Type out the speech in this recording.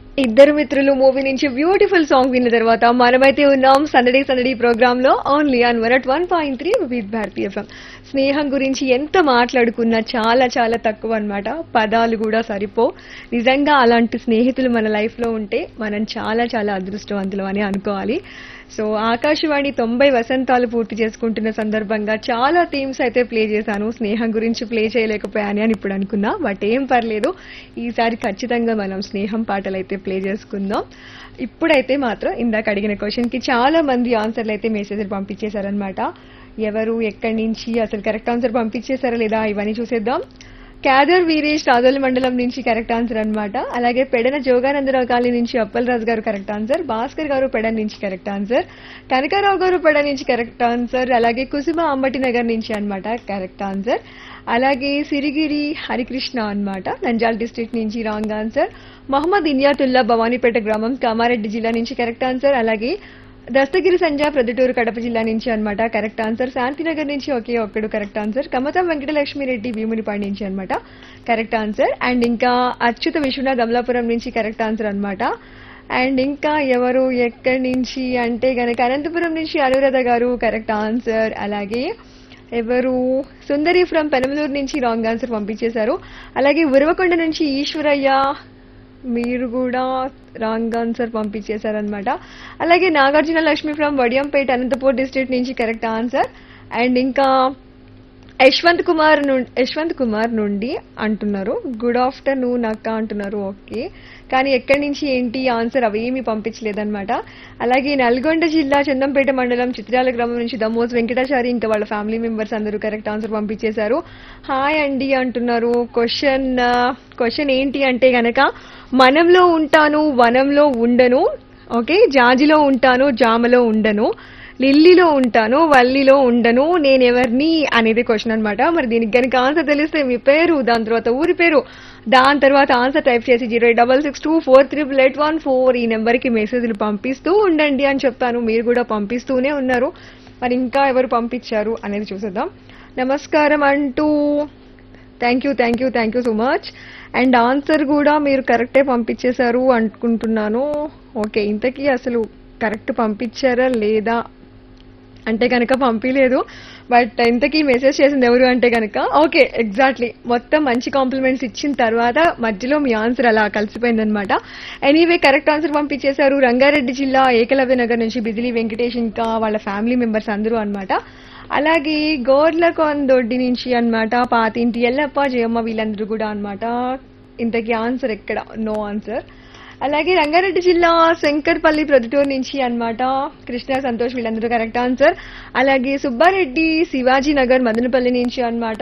ఇద్దరు మిత్రులు మూవీ నుంచి బ్యూటిఫుల్ సాంగ్ విన్న తర్వాత మనమైతే ఉన్నాం సందడి సందడి ప్రోగ్రామ్ లో only on one at one point three విత్ భారతీయ ఎఫ్ఎం స్నేహం గురించి ఎంత మాట్లాడుకున్నా చాలా చాలా తక్కువ అన్నమాట పదాలు కూడా సరిపో నిజంగా అలాంటి స్నేహితులు మన లైఫ్ లో ఉంటే మనం చాలా చాలా అదృష్టవంతులు అని అనుకోవాలి సో ఆకాశవాణి తొంభై వసంతాలు పూర్తి చేసుకుంటున్న సందర్భంగా చాలా థీమ్స్ అయితే ప్లే చేశాను స్నేహం గురించి ప్లే చేయలేకపోయాను అని ఇప్పుడు అనుకున్నా బట్ ఏం పర్లేదు ఈసారి ఖచ్చితంగా మనం స్నేహం పాటలు అయితే ప్లే చేసుకుందాం ఇప్పుడైతే మాత్రం ఇందాక అడిగిన క్వశ్చన్ కి చాలా మంది ఆన్సర్లు అయితే మెసేజ్లు పంపించేశారనమాట ఎవరు ఎక్కడి నుంచి అసలు కరెక్ట్ ఆన్సర్ పంపించేశారా లేదా ఇవన్నీ చూసేద్దాం క్యాదర్ వీరేష్ రాజోలి మండలం నుంచి కరెక్ట్ ఆన్సర్ అన్నమాట అలాగే పెడన జోగానందరావు కాలనీ నుంచి అప్పలరాజు గారు కరెక్ట్ ఆన్సర్ భాస్కర్ గారు పెడ నుంచి కరెక్ట్ ఆన్సర్ కనకారావు గారు పెడ నుంచి కరెక్ట్ ఆన్సర్ అలాగే కుసుమ అంబటి నగర్ నుంచి అన్నమాట కరెక్ట్ ఆన్సర్ అలాగే సిరిగిరి హరికృష్ణ అన్నమాట నంజాల్ డిస్ట్రిక్ట్ నుంచి రాంగ్ ఆన్సర్ మహమ్మద్ ఇన్యాతుల్లా భవానీపేట గ్రామం కామారెడ్డి జిల్లా నుంచి కరెక్ట్ ఆన్సర్ అలాగే దస్తగిరి సంజా ప్రొద్దుటూరు కడప జిల్లా నుంచి అన్నమాట కరెక్ట్ ఆన్సర్ శాంతినగర్ నుంచి ఒకే ఒక్కడు కరెక్ట్ ఆన్సర్ కమతం వెంకటలక్ష్మి రెడ్డి భీమునిపాడు నుంచి అన్నమాట కరెక్ట్ ఆన్సర్ అండ్ ఇంకా అచ్యుత విశ్వనాథ్ అమలాపురం నుంచి కరెక్ట్ ఆన్సర్ అన్నమాట అండ్ ఇంకా ఎవరు ఎక్కడి నుంచి అంటే గనక అనంతపురం నుంచి అనురాధ గారు కరెక్ట్ ఆన్సర్ అలాగే ఎవరు సుందరి ఫ్రమ్ పెనమలూరు నుంచి రాంగ్ ఆన్సర్ పంపించేశారు అలాగే ఉరవకొండ నుంచి ఈశ్వరయ్య మీరు కూడా రాంగ్ ఆన్సర్ పంపించేశారనమాట అలాగే నాగార్జున లక్ష్మి ఫ్రమ్ వడియంపేట అనంతపూర్ డిస్ట్రిక్ట్ నుంచి కరెక్ట్ ఆన్సర్ అండ్ ఇంకా యశ్వంత్ కుమార్ నుండి యశ్వంత్ కుమార్ నుండి అంటున్నారు గుడ్ ఆఫ్టర్నూన్ అక్క అంటున్నారు ఓకే కానీ ఎక్కడి నుంచి ఏంటి ఆన్సర్ అవేమీ పంపించలేదన్నమాట అలాగే నల్గొండ జిల్లా చందంపేట మండలం చిత్రాల గ్రామం నుంచి దమోజ్ వెంకటాచారి ఇంకా వాళ్ళ ఫ్యామిలీ మెంబర్స్ అందరూ కరెక్ట్ ఆన్సర్ పంపించేశారు హాయ్ అండి అంటున్నారు క్వశ్చన్ క్వశ్చన్ ఏంటి అంటే గనక మనంలో ఉంటాను వనంలో ఉండను ఓకే జాజిలో ఉంటాను జామలో ఉండను లిల్లీలో ఉంటాను వల్లిలో ఉండను నేనెవరిని అనేది క్వశ్చన్ అన్నమాట మరి దీనికి కనుక ఆన్సర్ తెలిస్తే మీ పేరు దాని తర్వాత ఊరి పేరు దాని తర్వాత ఆన్సర్ టైప్ చేసి zero eight double six two four triple eight one four ఈ నెంబర్కి మెసేజ్లు పంపిస్తూ ఉండండి అని చెప్తాను మీరు కూడా పంపిస్తూనే ఉన్నారు మరి ఇంకా ఎవరు పంపించారు అనేది చూసేద్దాం నమస్కారం అంటూ thank you thank you thank you so much and answer కూడా మీరు కరెక్టే పంపించేశారు అనుకుంటున్నాను ఓకే ఇంతకీ అసలు కరెక్ట్ పంపించారా లేదా అంటే కనుక పంపించలేదు బట్ ఇంతకీ మెసేజ్ చేసింది ఎవరు అంటే కనుక ఓకే ఎగ్జాక్ట్లీ మొత్తం మంచి కాంప్లిమెంట్స్ ఇచ్చిన తర్వాత మధ్యలో మీ ఆన్సర్ అలా కలిసిపోయిందనమాట ఎనీవే కరెక్ట్ ఆన్సర్ పంపించేశారు రంగారెడ్డి జిల్లా ఏకలవ్య నగర్ నుంచి బిజిలీ వెంకటేష్ ఇంకా వాళ్ళ ఫ్యామిలీ మెంబర్స్ అందరూ అన్నమాట అలాగే గోర్లకొందొడ్డి నుంచి అన్నమాట పాతింటి ఎల్లప్ప జయమ్మ వీళ్ళందరూ కూడా అన్నమాట ఇంతకీ ఆన్సర్ ఎక్కడ నో ఆన్సర్ అలాగే రంగారెడ్డి జిల్లా శంకర్పల్లి ప్రొద్దుటూరు నుంచి అన్నమాట కృష్ణ సంతోష్ వీళ్ళందరూ కరెక్ట్ ఆన్సర్ అలాగే సుబ్బారెడ్డి శివాజీ నగర్ మదనపల్లి నుంచి అన్నమాట